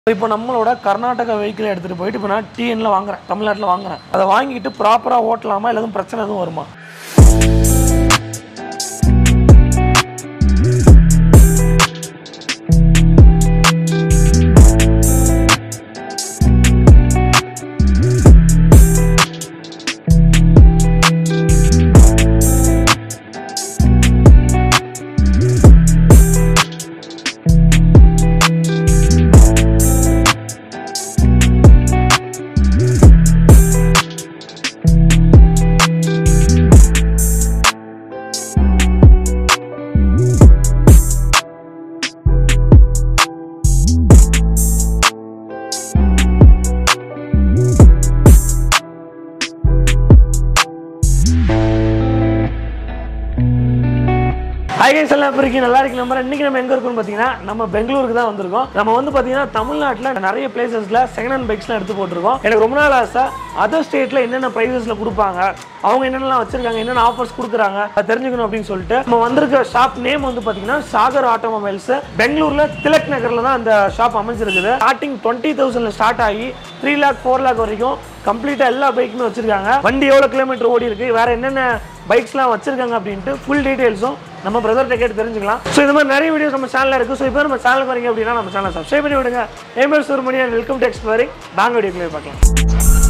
இப்போ நம்மளோட கர்நாடகா வெஹிக்கிள் எடுத்துகிட்டு போயிட்டு இப்போ நான் டிஎன்ல வாங்குறேன் தமிழ்நாட்டில் வாங்குறேன் அதை வாங்கிட்டு ப்ராப்பராக ஓட்டலாமா இல்லை எதுவும் பிரச்சனை எதுவும் வருமா ஹாய் கைஸ் எல்லாம் எப்படி இருக்கீங்க நல்லா இருக்கு நம்பர் இன்னைக்கு நம்ம எங்க இருக்கோம்னு பார்த்தீங்கன்னா நம்ம பெங்களூருக்கு தான் வந்திருக்கோம் நம்ம வந்து பார்த்தீங்கன்னா தமிழ்நாட்டில் நிறைய பிளேசஸ்ல செகண்ட் ஹேண்ட் பைக்ஸ்லாம் எடுத்து போட்டிருக்கோம் எனக்கு ரொம்ப நாள் ஆசை அதர் ஸ்டேட்ல என்னென்ன ப்ரைஸஸ்ல கொடுப்பாங்க அவங்க என்னென்னலாம் வச்சிருக்காங்க என்னென்ன ஆஃபர்ஸ் கொடுக்குறாங்க அதை தெரிஞ்சுக்கணும் அப்படின்னு சொல்லிட்டு நம்ம வந்திருக்க ஷாப் நேம் வந்து பார்த்தீங்கன்னா சாகர் ஆட்டோமொபைல்ஸ் பெங்களூர்ல திலக் நகர்ல தான் அந்த ஷாப் அமைஞ்சிருக்குது ஸ்டார்டிங் டுவெண்ட்டி தௌசண்ட்ல ஸ்டார்ட் ஆகி த்ரீ லேக் ஃபோர் லேக் வரைக்கும் கம்ப்ளீட்டா எல்லா பைக்குமே வச்சிருக்காங்க வண்டி எவ்வளோ கிலோமீட்டர் ஓடி இருக்கு வேற என்னென்ன பைக்ஸ்லாம் வச்சிருக்காங்க அப்படின்ட்டு ஃபுல் டீடைல்ஸும் நம்ம பிரதர்கிட்ட கேட்டு தெரிஞ்சுக்கலாம் ஸோ இந்த மாதிரி நிறைய வீடியோஸ் நம்ம சேனலில் இருக்குது ஸோ இப்போ நம்ம சேனல் வரீங்க அப்படின்னா நம்ம சேனல் சப்ஸ்கிரைப் பண்ணி விடுங்க ஏமல் Subramani and welcome to exploring bank வீடியோக்குள்ளே பார்க்கலாம்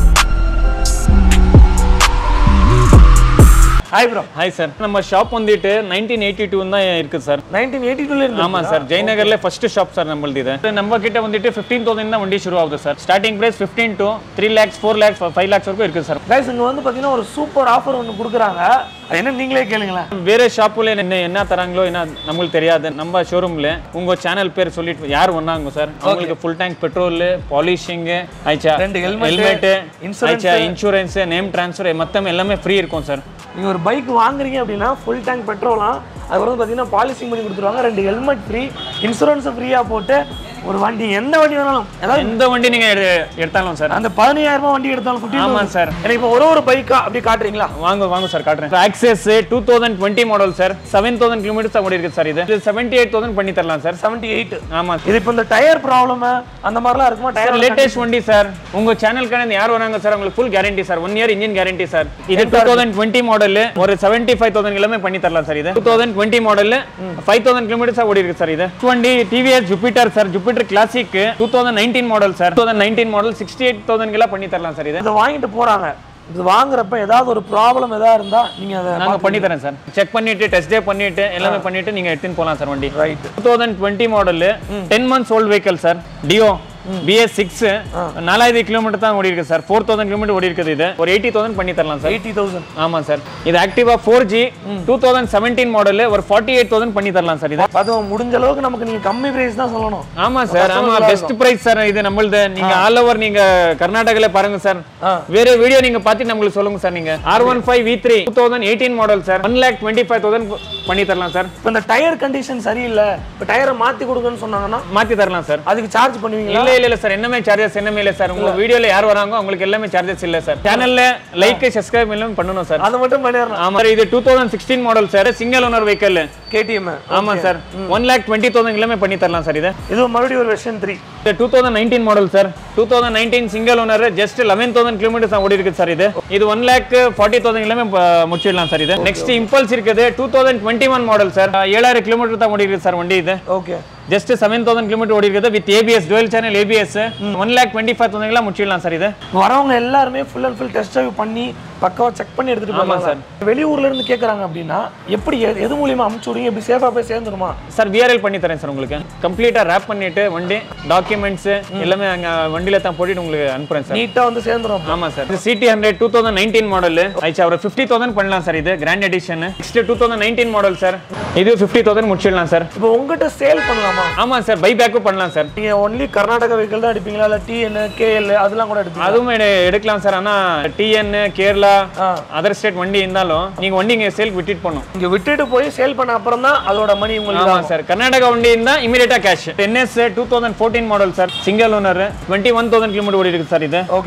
ஹாய் ப்ரோ ஹாய் சார் நம்ம ஷாப் வந்துட்டு நைன்டீன் எயிட்டி டூ தான் இருக்குது சார் நைன்டீன் எயிட்டி டூல இருந்து ஆமா சார் ஜெயநகர்ல ஃபர்ஸ்ட் ஷாப் சார் நம்மளது இது நம்ம கிட்ட வந்துட்டு ஃபிஃப்டீன் தௌசண்ட் தான் வண்டி ஷுரு ஆகுது sir starting price fifteen to three lakhs four lakhs five lakhs வரைக்கும் இருக்குது சார் கைஸ் இங்கே வந்து பார்த்தீங்கன்னா ஒரு சூப்பர் ஆஃபர் ஒன்று கொடுக்குறாங்க அது என்ன நீங்களே கேளுங்களேன் வேற ஷாப்புல என்ன என்ன தராங்களோ என்ன நம்மளுக்கு தெரியாது நம்ம ஷோரூம்ல உங்க சேனல் பேர் சொல்லிட்டு யார் வந்தாங்க சார் அவங்களுக்கு ஃபுல் டேங்க் பெட்ரோல் பாலிஷிங் ஆயிச்சா ரெண்டு helmet, ஹெல்மெட் insurance. ஆயிச்சா இன்சூரன்ஸ் நேம் ட்ரான்ஸ்ஃபர் மொத்தம் எல்லாமே ஃப்ரீ இருக்கும் சார் நீங்கள் ஒரு பைக் வாங்குறீங்க அப்படின்னா ஃபுல் டேங்க் பெட்ரோலாம் அது வந்து பார்த்தீங்கன்னா பாலிசிங் பண்ணி கொடுத்துருவாங்க ரெண்டு ஹெல்மெட் ஃப்ரீ இன்சூரன்ஸை ஃப்ரீயாக போட்டு ஒரு வண்டி எந்த வண்டி வேணாலும் அதாவது எந்த வண்டி நீங்க எடு- எடுத்தாலும் சார் அந்த பதினையாயிரம் ரூபாய் வண்டி எடுத்தாலும் குட்டி ஆமா சார் எனக்கு இப்போ ஒரு ஒரு பைக்கா அப்படி காட்டுறீங்களா வாங்க வாங்க சார் காட்டுறேன் Access two thousand twenty model sir seven thousand kilometres ஓடி இருக்கு சார் இது செவன்டி எயிட் தௌசண்ட் பண்ணி தரலாம் சார் செவன்ட்டி எயிட் ஆமா இது இப்போ இந்த டயர் ப்ராப்ளம் அந்த மாதிரிலாம் இருக்குமா சார் டயர் லேட்டஸ்ட் வண்டி சார் உங்க சேனலுக்கான யார் வராங்க சார் உங்களுக்கு full guarantee sir one year engine guarantee sir இது டூ தௌசண்ட் டுவெண்ட்டி மாடல் ஒரு செவன்டி ஃபைவ் தௌசண்ட் எல்லாமே பண்ணி தரலாம் சார் இது two thousand twenty model five thousand kilometres ஓடி இருக்கு சார் இது வண்டி TVS Jupiter sir Jupiter classic two thousand nineteen model sir two thousand nineteen model sixty eight thousand எல்லாம் பண்ணி தரலாம் சார் இது இதை வாங்கிட்டு போறாங்க இது வாங்குறப்ப ஏதாவது ஒரு ப்ராப்ளம் ஏதாவது இருந்தா நீங்க அதை நாங்க பண்ணி தரேன் சார் செக் பண்ணிட்டு டெஸ்ட் டே பண்ணிட்டு எல்லாமே பண்ணிட்டு நீங்க எடுத்துன்னு போலாம் சார் வண்டி right two thousand twenty model ten months old vehicle sir Dio BS six நாலாயிரம் கிலோமீட்டர் தான் ஓடி இருக்கு சார் ஃபோர் தௌசண்ட் கிலோமீட்டர் ஓடி இருக்குது இது ஒரு எயிட்டி தௌசண்ட் பண்ணி தரலாம் சார் எயிட்டி தௌசண்ட் ஆமா சார் இது Activa four G two thousand seventeen model ஒரு ஃபார்ட்டி எயிட் தௌசண்ட் பண்ணி தரலாம் சார் இது அதுவும் முடிஞ்ச அளவுக்கு நமக்கு நீங்க கம்மி பிரைஸ் தான் சொல்லணும் ஆமா சார் ஆமா பெஸ்ட் பிரைஸ் சார் இது நம்மளது நீங்க ஆல் ஓவர் நீங்க கர்நாடகால பாருங்க சார் ஆ. வேற வீடியோ நீங்க பார்த்துட்டு நம்மளுக்கு சொல்லுங்க சார் நீங்க R one five V three two thousand eighteen model sir one lakh twenty five thousand பண்ணி தரலாம் சார் இப்போ இந்த டயர் கண்டிஷன் சரியில்லை இப்போ டயரை மாத்தி கொடுங்கன்னு சொன்னாங்கன்னா மாத்தி தரலாம் சார் அதுக்கு சார்ஜ் பண்ணுவீங்களா இல்ல இல்ல இல்ல சார் என்னமே சார்ஜஸ் என்னமே இல்ல சார் உங்க வீடியோல யார் வராங்க உங்களுக்கு எல்லாமே சார்ஜஸ் இல்ல சார் சேனல்ல லைக் சப்ஸ்கிரைப் எல்லாமே பண்ணணும் சார் அதை மட்டும் பண்ணிடலாம் ஆமா sir, இது two thousand sixteen model sir single owner vehicle KTM ஆமா sir one lakh twenty thousand எல்லாமே பண்ணி தரலாம் சார் இது இது மறுபடியும் ஒரு version three two thousand nineteen model sir two thousand nineteen single owner just eleven thousand kilometres ஓடி இருக்கு சார் இது இது ஒன் லேக் ஃபார்ட்டி தௌசண்ட் எல்லாமே ப- முடிச்சிடலாம் சார் இது நெக்ஸ்ட் இம்பல்ஸ் இருக்குது two thousand twenty one model sir ஏழாயிரம் கிலோமீட்டர் தான் ஓடி இருக்கு சார் வண்டி இது okay just seven thousand kilometre ஓடி இருக்குது with ABS dual channel ABS one lakh twenty five thousand எல்லாம் முடிச்சிடலாம் சார் இது வரவங்க எல்லாருமே full and full test drive பண்ணி பக்காவா செக் பண்ணி எடுத்துட்டு போகலாம் சார் வெளியூர்ல இருந்து கேக்குறாங்க அப்படின்னா எப்படி எது- எது மூலியமா அமுச்சு விடுங்க எப்படி சேஃபா போய் சேர்ந்துருமா சார் விஆர்எல் பண்ணி தரேன் சார் உங்களுக்கு கம்ப்ளீட்டாக ரேப் பண்ணிட்டு வண்டி டாக்குமெண்ட்ஸ் எல்லாமே அங்கே வண்டியில தான் போட்டுட்டு உங்களுக்கு அனுப்புறேன் சார் நீட்டா வந்து சேர்ந்துரும் ஆமா சார் இது CD hundred two thousand nineteen model ஆயிடுச்சு ஒரு ஃபிஃப்டி தௌசண்ட் பண்ணலாம் சார் இது grand edition next two thousand nineteen model sir இது ஃபிஃப்டி தௌசண்ட் முடிச்சிடலாம் சார் இப்போ உங்ககிட்ட சேல் பண்ணலாமா ஆமா சார் பை பேக்கும் பண்ணலாம் சார் நீங்க ஒன்லி கர்நாடகா வெஹிக்கிள் தான் எடுப்பீங்களா இல்ல டிஎன் கேஎல் அதெல்லாம் கூட எடுப்பீங்க அதுவும் எடு- எடுக்கலாம் சார் ஆனா டிஎன் கேரளா ஆ. அதர் ஸ்டேட் வண்டி இருந்தாலும் நீங்க வண்டி இங்க சேல் விட்டுட்டு போகணும் இங்க விட்டுட்டு போய் சேல் பண்ண அப்புறம் தான் அதோட மணி உங்களுக்கு ஆமா சார் கர்நாடகா வண்டி இருந்தா இமீடியட்டா கேஷ் டென்எஸ் two thousand fourteen model sir single owner twenty one thousand kilometre ஓடி இருக்கு சார் இது ஓகேண்ணா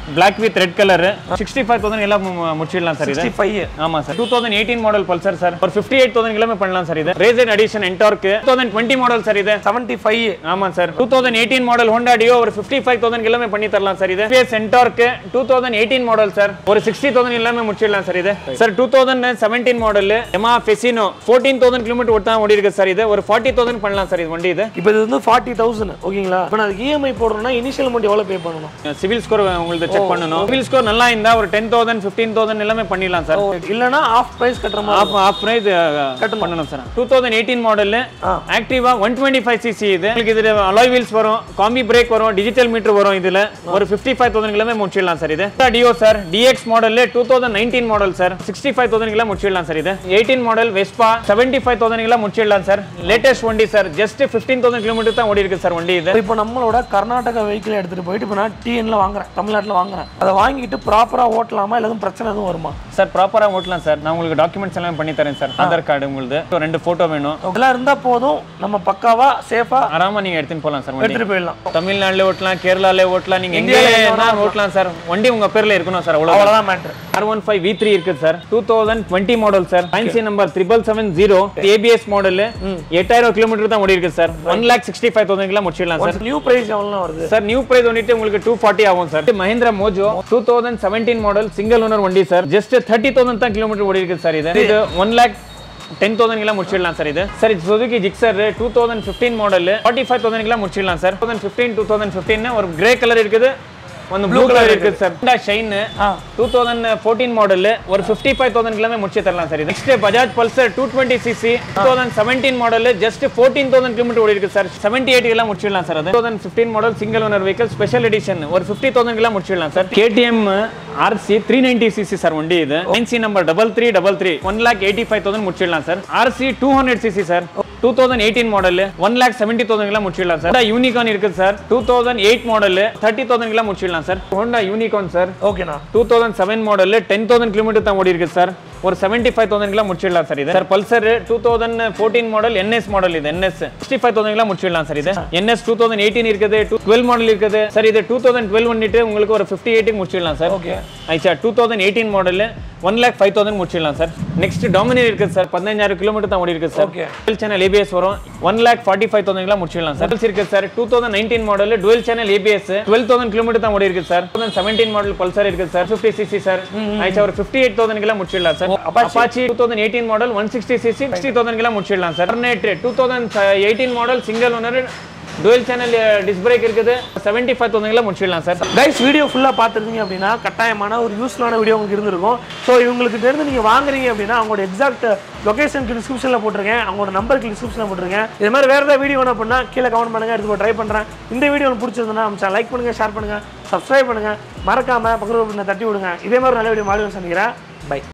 black with red colour sixty five thousand எல்லாம் மு- முடிச்சிடலாம் சார் இது சிக்ஸ்டி ஃபைவ் ஆமா sir two thousand eighteen model Pulsar sir ஒரு ஃபிஃப்டி எயிட் தௌசண்ட் கிலோமீட்டர் பண்ணலாம் சார் இது race edition NTorq two thousand twenty model sir இது செவன்ட்டி ஃபைவ் ஆமா sir two thousand eighteen model Honda deo ஒரு fifty five thousand kilometre பண்ணி தரலாம் sir இது BS NTorq two thousand eighteen model sir ஒரு sixty thousand எல்லாமே முடிச்சிடலாம் sir இது sir two thousand seventeen model Yamaha Fascino fourteen thousand kilometre ஒருத்தா ஓடி இருக்கு சார் இது ஒரு ஃபார்ட்டி தௌசண்ட் பண்ணலாம் சார் இது வண்டி இது இப்போ இது வந்து ஃபார்ட்டி தௌசண்ட் ஓகேங்களா இப்போ நான் அதுக்கு இஎம்ஐ போடுறேன்னா இனிஷியல் அமௌண்ட் எவ்வளோ பே பண்ணணும் சிவில் ஸ்கோர் உங்களுக்கு செக் பண்ணணும் சிவில் ஸ்கோர் நல்லா இருந்தா ஒரு டென் தௌசண்ட் ஃபிஃப்டீன் தௌசண்ட் எல்லாமே பண்ணிடலாம் சார் இல்லைன்னா ஆஃப் ப்ரைஸ் கட்டுற மாதிரி ஆஃப் ஆஃப் பிரைஸ் பண்ணணும் sir two thousand eighteen model ஆ. Activa one twenty five CC இது உங்களுக்கு இதுல அலாய் வீல்ஸ் வரும் காம்பி பிரேக் வரும் டிஜிட்டல் மீட்டர் வரும் இதுல ஒரு ஃபிஃப்டி ஃபைவ் தௌசண்ட் கிலோமே முடிச்சிடலாம் சார் இது Dio sir DX model two thousand nineteen model sir sixty five thousand kilo முடிச்சிடலாம் சார் இது eighteen model Vespa seventy five thousand kilo முடிச்சிடலாம் சார் லேட்டஸ்ட் வண்டி sir just fifteen thousand kilometre தான் ஓடி இருக்கு sir வண்டி இது இப்போ நம்மளோட கர்நாடகா வெஹிக்கிள் எடுத்துட்டு போயிட்டு இப்போ நான் டிஎன்ல வாங்குறேன் தமிழ்நாட்டில் வாங்குறேன் அதை வாங்கிட்டு ப்ராப்பராக ஓட்டலாமா இல்லை எதுவும் பிரச்சனை எதுவும் வருமா சார் ப்ராப்பரா ஓட்டலாம் சார் நான் உங்களுக்கு டாக்குமெண்ட்ஸ் எல்லாம் பண்ணி தரேன் சார் ஆதார் கார்டு உங்களுக்கு So, ரெண்டு போட்டோ வேணும் இதெல்லாம் இருந்தால் போதும் நம்ம பக்காவா சேஃபாக ஆராமா நீங்க எடுத்துன்னு போலாம் சார் வண்டி எடுத்துட்டு போயிடலாம் தமிழ்நாடுல ஓட்டலாம் கேரளால ஓட்டலாம் நீங்க எங்க இந்தியால எங்க வேணா ஓட்டலாம் சார் வண்டி உங்க பேர்ல இருக்கணும் சார் அவ்வளவு அவ்வளோதான் மேட்ரு R one five V three இருக்கு sir two thousand twenty model sir fancy number triple seven zero ABS model எட்டாயிரம் கிலோமீட்டர் தான் ஓடி இருக்கு sir one lakh sixty five thousand முடிச்சிடலாம் சார் நியூ ப்ரைஸ் எவ்வளோ வருது சார் நியூ பிரைஸ் வந்துட்டு உங்களுக்கு டூ ஃபார்ட்டி ஆகும் sir Mahindra Mojo two thousand seventeen model single owner வண்டி சார் ஜஸ்ட் தேர்ட்டி தௌசண்ட் தான் கிலோமீட்டர் ஓடி இருக்கு சார் இது இது ஒன் லேக் டென் தௌசண்ட் முடிச்சிடலாம் சார் இது சார் இது Suzuki Gixxer two thousand fifteen model forty five thousand முடிச்சிடலாம் sir thousand fifteen two thousand fifteen ஒரு கிரே கலர் இருக்குது ಒಂದು ப்ளூ கலர் இருக்குது சார் ஹோண்டா ஷைன் ஆ. டூ தௌசண்ட் ஃபோர்டீன் மாடல் ஒரு ஃபிஃப்டி ஃபைவ் தௌசண்ட் கிலோமே முடிச்சு தரலாம் sir next Bajaj Pulsar two twenty CC two thousand seventeen model just fourteen thousand kilometre ஓடி இருக்கு சார் செவன்டி எயிட் எல்லாம் முடிச்சிடலாம் சார் அது thousand fifteen model single owner vehicle special edition ஒரு ஃபிஃப்டி தௌசண்ட் எல்லாம் முடிச்சிடலாம் sir KTM RC three ninety cc sir வண்டி இது NC number double three double three one lakh eighty five thousand முடிச்சிடலாம் sir RC two hundred cc sir two thousand eighteen model one lakh seventy thousand எல்லாம் முடிச்சிடலாம் sir Unicorn இருக்குது sir two thousand eight model thirty thousand எல்லாம் முடிச்சிடலாம் sir Honda Unicorn sir ஓகேண்ணா two thousand seven model ten thousand kilometre தான் ஓடி இருக்கு sir ஒரு செவன்டி ஃபைவ் தௌசண்ட்லாம் முடிச்சிடலாம் சார் இது sir Pulsar two thousand fourteen model NS model இது என்எஸ் சிக்ஸ்டி ஃபைவ் தௌசண்ட்லாம் முடிச்சிடலாம் சார் இது என்எஸ் டூ தௌசண்ட் எயிட்டீன் இருக்குது டூ டுவெல் மாடல் இருக்குது சார் இது டூ தௌசண்ட் டுவெல் பண்ணிட்டு உங்களுக்கு ஒரு ஃபிஃப்டி எயிட்டுக்கு முடிச்சிடலாம் சார் ஓகே ஆயிடுச்சா two thousand eighteen model one lakh five thousand முடிச்சிடலாம் சார் நெக்ஸ்ட் டாமினேட் இருக்குது சார் பதினஞ்சாயிரம் கிலோமீட்டர் தான் ஓடி இருக்கு sir Okay. Dual channel ABS வரும் ஒன் லேக் ஃபார்ட்டி ஃபைவ் தௌசண்ட்லாம் முடிச்சிடலாம் சார் இருக்கு sir two thousand nineteen model dual channel ABS twelve thousand kilometre தான் ஓடி இருக்கு sir thousand seventeen model Pulsar இருக்கு சார் ஃபிஃப்டி சிசி சார் ஆயிடுச்சா ஒரு ஃபிஃப்டி எயிட் தௌசண்ட் முடிச்சிடலாம் sir Apache. Apache two thousand eighteen model one sixty cc sixty thousand முடிச்சிடலாம் sir நெட் two thousand eighteen model single owner dual channel disc brake இருக்குது seventy five thousand முடிச்சிடலாம் sir guys video ஃபுல்லாக பார்த்துருந்தீங்க அப்படின்னா கட்டாயமான ஒரு யூஸ்ஃபுல்லான வீடியோ உங்களுக்கு இருந்திருக்கும் ஸோ இவங்களுக்கு தெரிந்து நீங்கள் வாங்குறீங்க அப்படின்னா அவங்களோட எக்ஸாக்ட் லொகேஷனுக்கு டிஸ்கிரிப்ஷனில் போட்டிருக்கேன் அவங்களோட நம்பருக்கு டிஸ்கிரிப்ஷனில் போட்டிருக்கேன் இது மாதிரி வேறு ஏதாவது வீடியோ வேணும் அப்படின்னா கீழே கமெண்ட் பண்ணுங்கள் எடுத்து ட்ரை பண்ணுறேன் இந்த வீடியோ உங்களுக்கு பிடிச்சிருந்தா நம்ம லைக் பண்ணுங்கள் ஷேர் பண்ணுங்கள் சப்ஸ்கிரைப் பண்ணுங்கள் மறக்காமல் பக்கத்தில் தட்டி விடுங்க இதே மாதிரி நல்ல வீடியோ மாடி சந்திக்கிறேன் பை